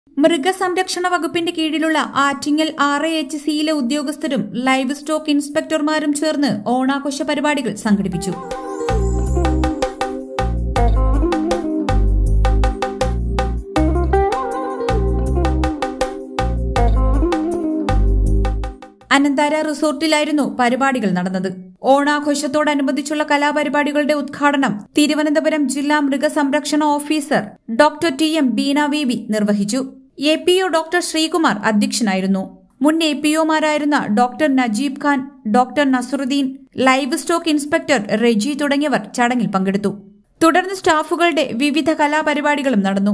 മൃഗസംരക്ഷണ വകുപ്പിന്റെ കീഴിലുള്ള ആറ്റിങ്ങൽ ആർ എച്ച് സിയിലെ ഉദ്യോഗസ്ഥരും ലൈവ് സ്റ്റോക്ക് ഇൻസ്പെക്ടർമാരും ചേർന്ന് ഓണാഘോഷ പരിപാടികൾ സംഘടിപ്പിച്ചു അനന്താര റിസോർട്ടിലായിരുന്നു പരിപാടികൾ നടന്നത് ഓണാഘോഷത്തോടനുബന്ധിച്ചുള്ള കലാപരിപാടികളുടെ ഉദ്ഘാടനം തിരുവനന്തപുരം ജില്ലാ മൃഗസംരക്ഷണ officer doctor T M Beena V B നിർവഹിച്ചു A P O doctor Sreekumar അധ്യക്ഷനായിരുന്നു മുൻ എ പി ഒമാരായിരുന്ന doctor Najeeb Khan doctor Nasaruddin livestock inspector Reji തുടങ്ങിയവർ ചടങ്ങിൽ പങ്കെടുത്തു തുടർന്ന് സ്റ്റാഫുകളുടെ വിവിധ കലാപരിപാടികളും നടന്നു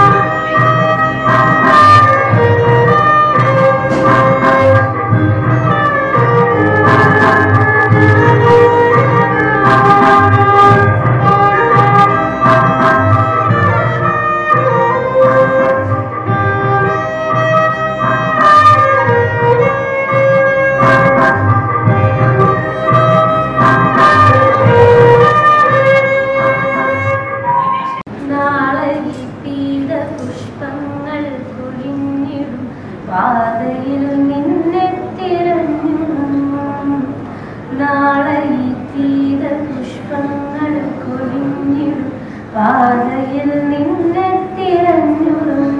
നാളെ പീത പുഷ്പങ്ങൾ കുഴിഞ്ഞിടും പാതയിൽ നിന്നെ തിരഞ്ഞിടും നാളെ തീര പുഷ്പങ്ങൾ കുഴിഞ്ഞിടും പാതയിൽ നിന്നെ തിരഞ്ഞിടും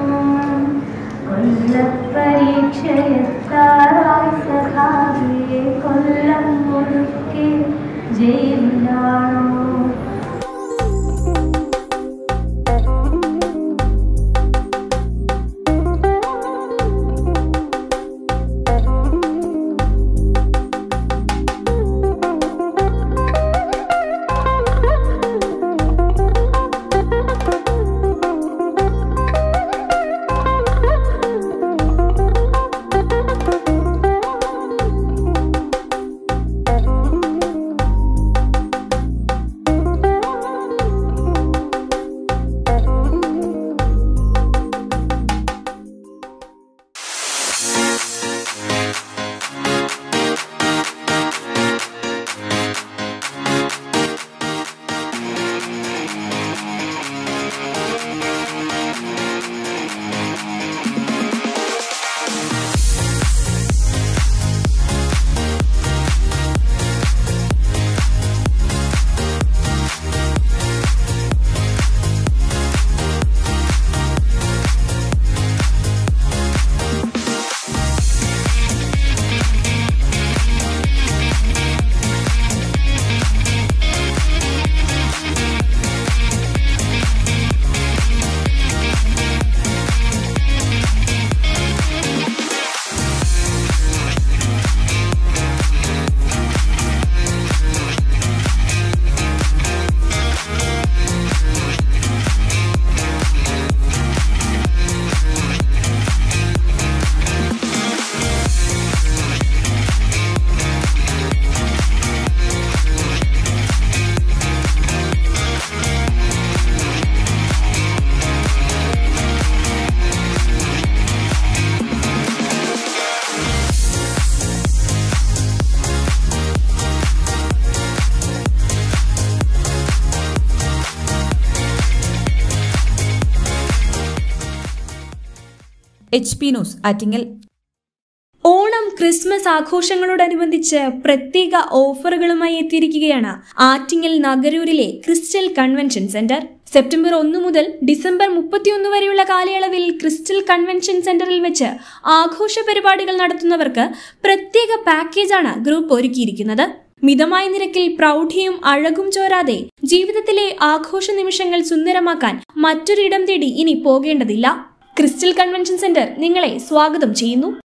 കൊല്ലപ്പരീക്ഷയെത്താറായി സഖാവിയെ കൊല്ലം മുഴുക്കെ ജയിലാണോ H P news Attingal Onam Christmas ആഘോഷങ്ങളോടനുബന്ധിച്ച് പ്രത്യേക ഓഫറുകളുമായി എത്തിയിരിക്കുകയാണ് ആറ്റിങ്ങൽ നഗരൂരിലെ ക്രിസ്റ്റൽ കൺവെൻഷൻ സെന്റർ സെപ്റ്റംബർ ഒന്ന് മുതൽ ഡിസംബർ മുപ്പത്തിയൊന്ന് വരെയുള്ള കാലയളവിൽ ക്രിസ്റ്റൽ കൺവെൻഷൻ സെന്ററിൽ വെച്ച് ആഘോഷ പരിപാടികൾ നടത്തുന്നവർക്ക് പ്രത്യേക പാക്കേജാണ് ഗ്രൂപ്പ് ഒരുക്കിയിരിക്കുന്നത് മിതമായ നിരക്കിൽ പ്രൗഢിയും അഴകും ചോരാതെ ജീവിതത്തിലെ ആഘോഷ നിമിഷങ്ങൾ സുന്ദരമാക്കാൻ മറ്റൊരിടം തേടി ഇനി പോകേണ്ടതില്ല ക്രിസ്റ്റൽ കൺവെൻഷൻ സെന്റർ നിങ്ങളെ സ്വാഗതം ചെയ്യുന്നു